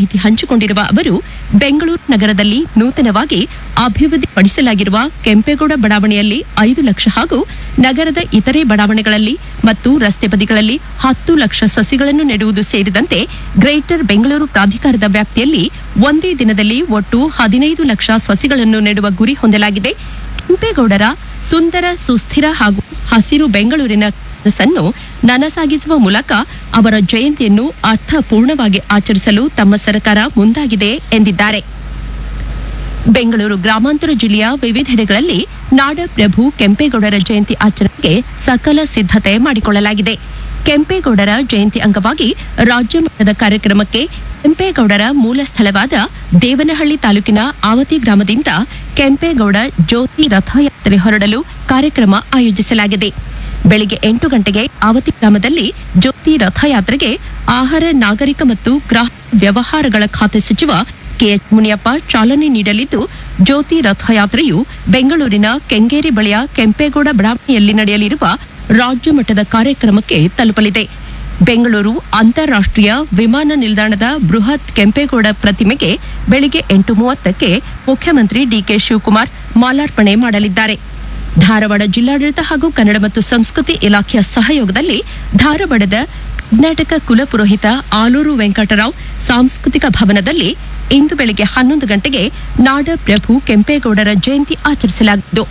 ಮಾಹಿತಿ ಹಂಚಿಕೊಂಡಿರುವ ಅವರು ಬೆಂಗಳೂರು ನಗರದಲ್ಲಿ ನೂತನವಾಗಿ ಅಭಿವೃದ್ಧಿಪಡಿಸಲಾಗಿರುವ ಕೆಂಪೇಗೌಡ ಬಡಾವಣೆಯಲ್ಲಿ ಐದು ಲಕ್ಷ ಹಾಗೂ ನಗರದ ಇತರೆ ಬಡಾವಣೆಗಳಲ್ಲಿ ಮತ್ತು ರಸ್ತೆ ಬದಿಗಳಲ್ಲಿ ಹತ್ತು ಲಕ್ಷ ಸಸಿಗಳನ್ನು ನೆಡುವುದು ಸೇರಿದಂತೆ ಗ್ರೇಟರ್ ಬೆಂಗಳೂರು ಪ್ರಾಧಿಕಾರದ ವ್ಯಾಪ್ತಿಯಲ್ಲಿ ಒಂದೇ ದಿನದಲ್ಲಿ ಒಟ್ಟು ಹದಿನೈದು ಲಕ್ಷ ಸಸಿಗಳನ್ನು ನೆಡುವ ಗುರಿ ಹೊಂದಲಾಗಿದೆ ಕೆಂಪೇಗೌಡರ ಸುಂದರ ಸುಸ್ಥಿರ ಹಾಗೂ ಹಸಿರು ಬೆಂಗಳೂರಿನ ಕನಸನ್ನು ನನಸಾಗಿಸುವ ಮೂಲಕ ಅವರ ಜಯಂತಿಯನ್ನು ಅರ್ಥಪೂರ್ಣವಾಗಿ ಆಚರಿಸಲು ತಮ್ಮ ಸರ್ಕಾರ ಮುಂದಾಗಿದೆ ಎಂದಿದ್ದಾರೆ ಬೆಂಗಳೂರು ಗ್ರಾಮಾಂತರ ಜಿಲ್ಲೆಯ ವಿವಿಧೆಡೆಗಳಲ್ಲಿ ನಾಡಪ್ರಭು ಕೆಂಪೇಗೌಡರ ಜಯಂತಿ ಆಚರಣೆಗೆ ಸಕಲ ಸಿದ್ಧತೆ ಮಾಡಿಕೊಳ್ಳಲಾಗಿದೆ ಕೆಂಪೇಗೌಡರ ಜಯಂತಿ ಅಂಗವಾಗಿ ರಾಜ್ಯ ಮಟ್ಟದ ಕಾರ್ಯಕ್ರಮಕ್ಕೆ ಕೆಂಪೇಗೌಡರ ಮೂಲ ಸ್ಥಳವಾದ ದೇವನಹಳ್ಳಿ ತಾಲೂಕಿನ ಆವತಿ ಗ್ರಾಮದಿಂದ ಕೆಂಪೇಗೌಡ ಜ್ಯೋತಿ ರಥಯಾತ್ರೆ ಹೊರಡಲು ಕಾರ್ಯಕ್ರಮ ಆಯೋಜಿಸಲಾಗಿದೆ ಬೆಳಿಗ್ಗೆ ಎಂಟು ಗಂಟೆಗೆ ಆವತಿ ಗ್ರಾಮದಲ್ಲಿ ಜ್ಯೋತಿ ರಥಯಾತ್ರೆಗೆ ಆಹಾರ ನಾಗರಿಕ ಮತ್ತು ಗ್ರಾಹಕ ವ್ಯವಹಾರಗಳ ಖಾತೆ ಸಚಿವ ಕೆಎಚ್ ಮುನಿಯಪ್ಪ ಚಾಲನೆ ನೀಡಲಿದ್ದು ಜ್ಯೋತಿ ರಥಯಾತ್ರೆಯು ಬೆಂಗಳೂರಿನ ಕೆಂಗೇರಿ ಬಳಿಯ ಕೆಂಪೇಗೌಡ ಬಡಾವಣೆಯಲ್ಲಿ ನಡೆಯಲಿರುವ ರಾಜ್ಯ ಮಟ್ಟದ ಕಾರ್ಯಕ್ರಮಕ್ಕೆ ತಲುಪಲಿದೆ ಬೆಂಗಳೂರು ಅಂತಾರಾಷ್ಟ್ರೀಯ ವಿಮಾನ ನಿಲ್ದಾಣದ ಬೃಹತ್ ಕೆಂಪೇಗೌಡ ಪ್ರತಿಮೆಗೆ ಬೆಳಿಗ್ಗೆ ಎಂಟು ಮೂವತ್ತಕ್ಕೆ ಮುಖ್ಯಮಂತ್ರಿ ಡಿಕೆ ಶಿವಕುಮಾರ್ ಮಾಲಾರ್ಪಣೆ ಮಾಡಲಿದ್ದಾರೆ ಧಾರವಾಡ ಜಿಲ್ಲಾಡಳಿತ ಹಾಗೂ ಕನ್ನಡ ಮತ್ತು ಸಂಸ್ಕೃತಿ ಇಲಾಖೆಯ ಸಹಯೋಗದಲ್ಲಿ ಧಾರವಾಡದ ಕರ್ನಾಟಕ ಕುಲಪುರೋಹಿತ ಆಲೂರು ವೆಂಕಟರಾವ್ ಸಾಂಸ್ಕೃತಿಕ ಭವನದಲ್ಲಿ ಇಂದು ಬೆಳಿಗ್ಗೆ ಹನ್ನೊಂದು ಗಂಟೆಗೆ ನಾಡಪ್ರಭು ಕೆಂಪೇಗೌಡರ ಜಯಂತಿ ಆಚರಿಸಲಾಗಿದ್ದು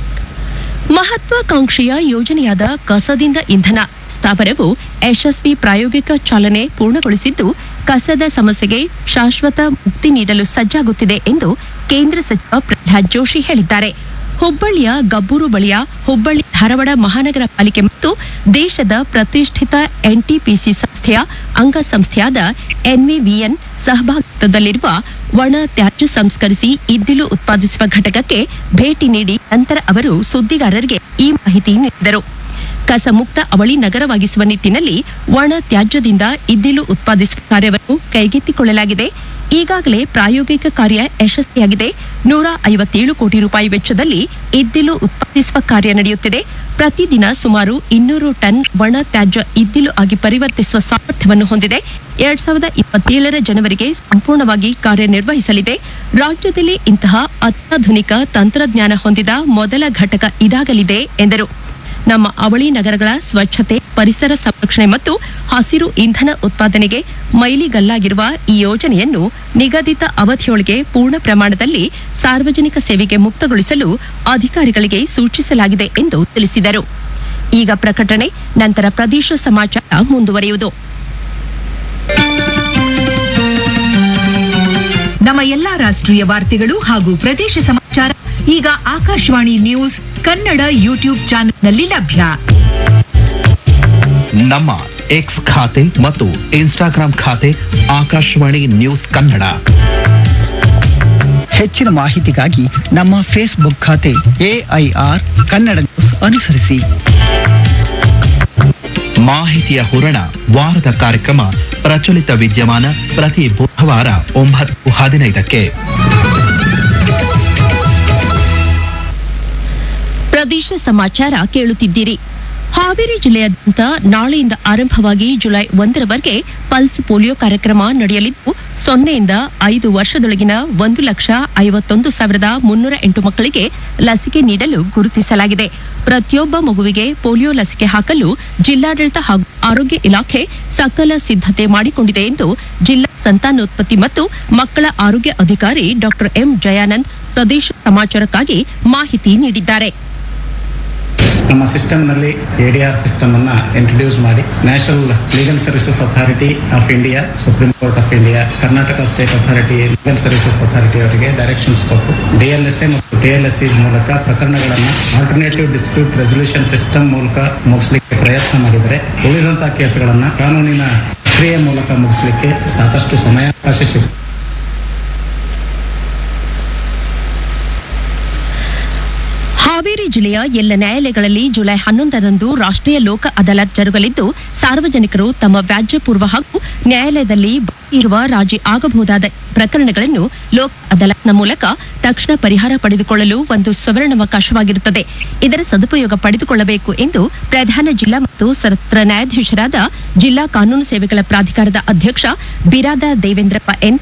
ಮಹತ್ವಾಕಾಂಕ್ಷೆಯ ಯೋಜನೆಯಾದ ಕಸದಿಂದ ಇಂಧನ ಸ್ಥಾವರವು ಯಶಸ್ವಿ ಪ್ರಾಯೋಗಿಕ ಚಾಲನೆ ಪೂರ್ಣಗೊಳಿಸಿದ್ದು ಕಸದ ಸಮಸ್ಯೆಗೆ ಶಾಶ್ವತ ಮುಕ್ತಿ ನೀಡಲು ಸಜ್ಜಾಗುತ್ತಿದೆ ಎಂದು ಕೇಂದ್ರ ಸಚಿವ ಪ್ರಹ್ಲಾದ್ ಜೋಶಿ ಹೇಳಿದ್ದಾರೆ ಹುಬ್ಬಳ್ಳಿಯ ಗಬ್ಬೂರು ಬಳಿಯ ಹುಬ್ಬಳ್ಳಿ ಧಾರವಾಡ ಮಹಾನಗರ ಪಾಲಿಕೆ ಮತ್ತು ದೇಶದ ಪ್ರತಿಷ್ಠಿತ ಎನ್ಟಿಪಿಸಿ ಸಂಸ್ಥೆಯ ಅಂಗಸಂಸ್ಥೆಯಾದ ಎನ್ವಿವಿಎನ್ ಸಹಭಾಗಿತ್ವದಲ್ಲಿರುವ ಒಣ ತ್ಯಾಜ್ಯ ಸಂಸ್ಕರಿಸಿ ಇದ್ದಿಲು ಉತ್ಪಾದಿಸುವ ಘಟಕಕ್ಕೆ ಭೇಟಿ ನೀಡಿ ನಂತರ ಅವರು ಸುದ್ದಿಗಾರರಿಗೆ ಈ ಮಾಹಿತಿ ನೀಡಿದರು ಕಸ ಮುಕ್ತ ಅವಳಿ ನಗರವಾಗಿಸುವ ನಿಟ್ಟಿನಲ್ಲಿ ಒಣ ತ್ಯಾಜ್ಯದಿಂದ ಇದ್ದಿಲು ಉತ್ಪಾದಿಸುವ ಕಾರ್ಯವನ್ನು ಕೈಗೆತ್ತಿಕೊಳ್ಳಲಾಗಿದೆ ಈಗಾಗಲೇ ಪ್ರಾಯೋಗಿಕ ಕಾರ್ಯ ಯಶಸ್ವಿಯಾಗಿದೆ ನೂರ ಐವತ್ತೇಳು ಕೋಟಿ ರೂಪಾಯಿ ವೆಚ್ಚದಲ್ಲಿ ಇದ್ದಿಲು ಉತ್ಪಾದಿಸುವ ಕಾರ್ಯ ನಡೆಯುತ್ತಿದೆ ಪ್ರತಿದಿನ ಸುಮಾರು ಇನ್ನೂರು ಟನ್ ಒಣ ತ್ಯಾಜ್ಯ ಇದ್ದಿಲು ಆಗಿ ಪರಿವರ್ತಿಸುವ ಸಾಮರ್ಥ್ಯವನ್ನು ಹೊಂದಿದೆ ಎರಡ್ ಸಾವಿರದ ಇಪ್ಪತ್ತೇಳರ ಜನವರಿಗೆ ಸಂಪೂರ್ಣವಾಗಿ ಕಾರ್ಯನಿರ್ವಹಿಸಲಿದೆ ರಾಜ್ಯದಲ್ಲಿ ಇಂತಹ ಅತ್ಯಾಧುನಿಕ ತಂತ್ರಜ್ಞಾನ ಹೊಂದಿದ ಮೊದಲ ಘಟಕ ಇದಾಗಲಿದೆ ಎಂದರು ನಮ್ಮ ಅವಳಿ ನಗರಗಳ ಸ್ವಚ್ಛತೆ ಪರಿಸರ ಸಂರಕ್ಷಣೆ ಮತ್ತು ಹಸಿರು ಇಂಧನ ಉತ್ಪಾದನೆಗೆ ಮೈಲಿಗಲ್ಲಾಗಿರುವ ಈ ಯೋಜನೆಯನ್ನು ನಿಗದಿತ ಅವಧಿಯೊಳಗೆ ಪೂರ್ಣ ಪ್ರಮಾಣದಲ್ಲಿ ಸಾರ್ವಜನಿಕ ಸೇವೆಗೆ ಮುಕ್ತಗೊಳಿಸಲು ಅಧಿಕಾರಿಗಳಿಗೆ ಸೂಚಿಸಲಾಗಿದೆ ಎಂದು ತಿಳಿಸಿದರು ಈಗ ಪ್ರಕಟಣೆ ನಂತರ ಪ್ರದೇಶ ಸಮಾಚಾರ ಮುಂದುವರಿಯುವುದು ನಮ್ಮ ಎಲ್ಲಾ ರಾಷ್ಟ್ರೀಯ ವಾರ್ತೆಗಳು ಹಾಗೂ ಪ್ರದೇಶ ಸಮಾಚಾರ ಈಗ ಆಕಾಶವಾಣಿ ನ್ಯೂಸ್ ಕನ್ನಡ ಯೂಟ್ಯೂಬ್ ಚಾನೆಲ್ನಲ್ಲಿ ಲಭ್ಯ ನಮ್ಮ ಎಕ್ಸ್ ಖಾತೆ ಮತ್ತು ಇನ್ಸ್ಟಾಗ್ರಾಂ ಖಾತೆ ಆಕಾಶವಾಣಿ ನ್ಯೂಸ್ ಕನ್ನಡ ಹೆಚ್ಚಿನ ಮಾಹಿತಿಗಾಗಿ ನಮ್ಮ ಫೇಸ್ಬುಕ್ ಖಾತೆ ಎಐಆರ್ ಕನ್ನಡ ನ್ಯೂಸ್ ಅನುಸರಿಸಿ ಮಾಹಿತಿಯ ಹೂರಣ ವಾರದ ಕಾರ್ಯಕ್ರಮ ಪ್ರಚಲಿತ ವಿದ್ಯಮಾನ ಪ್ರತಿ ಬುಧವಾರ ಒಂಬತ್ತು ಹದಿನೈದಕ್ಕೆ ಪ್ರದೇಶ ಸಮಾಚಾರ ಕೇಳುತ್ತಿದ್ದೀರಿ ಹಾವೇರಿ ಜಿಲ್ಲೆಯಾದ್ಯಂತ ನಾಳೆಯಿಂದ ಆರಂಭವಾಗಿ ಜುಲೈ ಒಂದರವರೆಗೆ ಪಲ್ಸ್ ಪೋಲಿಯೋ ಕಾರ್ಯಕ್ರಮ ನಡೆಯಲಿದ್ದು ಸೊನ್ನೆಯಿಂದ ಐದು ವರ್ಷದೊಳಗಿನ ಒಂದು ಲಕ್ಷ ಐವತ್ತೊಂದು ಸಾವಿರದ ಮುನ್ನೂರ ಎಂಟು ಮಕ್ಕಳಿಗೆ ಲಸಿಕೆ ನೀಡಲು ಗುರುತಿಸಲಾಗಿದೆ ಪ್ರತಿಯೊಬ್ಬ ಮಗುವಿಗೆ ಪೋಲಿಯೋ ಲಸಿಕೆ ಹಾಕಲು ಜಿಲ್ಲಾಡಳಿತ ಹಾಗೂ ಆರೋಗ್ಯ ಇಲಾಖೆ ಸಕಲ ಸಿದ್ಧತೆ ಮಾಡಿಕೊಂಡಿದೆ ಎಂದು ಜಿಲ್ಲಾ ಸಂತಾನೋತ್ಪತ್ತಿ ಮತ್ತು ಮಕ್ಕಳ ಆರೋಗ್ಯ ಅಧಿಕಾರಿ ಡಾಕ್ಟರ್ ಎಂ ಜಯಾನಂದ್ ಪ್ರದೇಶ ಸಮಾಚಾರಕ್ಕಾಗಿ ಮಾಹಿತಿ ನೀಡಿದ್ದಾರೆ ನಮ್ಮ ಸಿಸ್ಟಮ್ನಲ್ಲಿ ಎ ಡಿ ಆರ್ ಸಿಸ್ಟಮನ್ನು ಇಂಟ್ರೊಡ್ಯೂಸ್ ಮಾಡಿ National Legal Services Authority of India Supreme Court of India Karnataka State Authority Legal Services Authority ಅವರಿಗೆ ಡೈರೆಕ್ಷನ್ಸ್ ಕೊಟ್ಟು ಡಿ ಎಲ್ ಎಸ್ ಎ ಮತ್ತು ಟಿ ಎಲ್ ಎಸ್ ಸಿ ಮೂಲಕ ಪ್ರಕರಣಗಳನ್ನು ಆಲ್ಟರ್ನೇಟಿವ್ ಡಿಸ್ಪ್ಯೂಟ್ ರೆಸೊಲ್ಯೂಷನ್ ಸಿಸ್ಟಮ್ ಮೂಲಕ ಮುಗಿಸ್ಲಿಕ್ಕೆ ಪ್ರಯತ್ನ ಮಾಡಿದರೆ ಉಳಿದಂತಹ ಕೇಸುಗಳನ್ನು ಕಾನೂನಿನ ಪ್ರಕ್ರಿಯೆ ಮೂಲಕ ಮುಗಿಸ್ಲಿಕ್ಕೆ ಸಾಕಷ್ಟು ಸಮಯಾವಕಾಶ ಸಿಗುತ್ತೆ ಹಾವೇರಿ ಜಿಲ್ಲೆಯ ಎಲ್ಲ ನ್ಯಾಯಾಲಯಗಳಲ್ಲಿ ಜುಲೈ ಹನ್ನೊಂದರಂದು ರಾಷ್ಟ್ರೀಯ ಲೋಕ ಅದಾಲತ್ ಜರುಗಲಿದ್ದು ಸಾರ್ವಜನಿಕರು ತಮ್ಮ ವ್ಯಾಜ್ಯ ಪೂರ್ವ ಹಾಗೂ ನ್ಯಾಯಾಲಯದಲ್ಲಿ ಬಾಕಿ ಇರುವ ರಾಜಿ ಆಗಬಹುದಾದ ಪ್ರಕರಣಗಳನ್ನು ಲೋಕ ಅದಾಲತ್ನ ಮೂಲಕ ತಕ್ಷಣ ಪರಿಹಾರ ಪಡೆದುಕೊಳ್ಳಲು ಒಂದು ಸುವರ್ಣಾವಕಾಶವಾಗಿರುತ್ತದೆ ಇದರ ಸದುಪಯೋಗ ಪಡೆದುಕೊಳ್ಳಬೇಕು ಎಂದು ಪ್ರಧಾನ ಜಿಲ್ಲಾ ಮತ್ತು ಸತ್ರ ನ್ಯಾಯಾಧೀಶರಾದ ಜಿಲ್ಲಾ ಕಾನೂನು ಸೇವೆಗಳ ಪ್ರಾಧಿಕಾರದ ಅಧ್ಯಕ್ಷ ಬಿರಾದ ದೇವೇಂದ್ರಪ್ಪ ಎನ್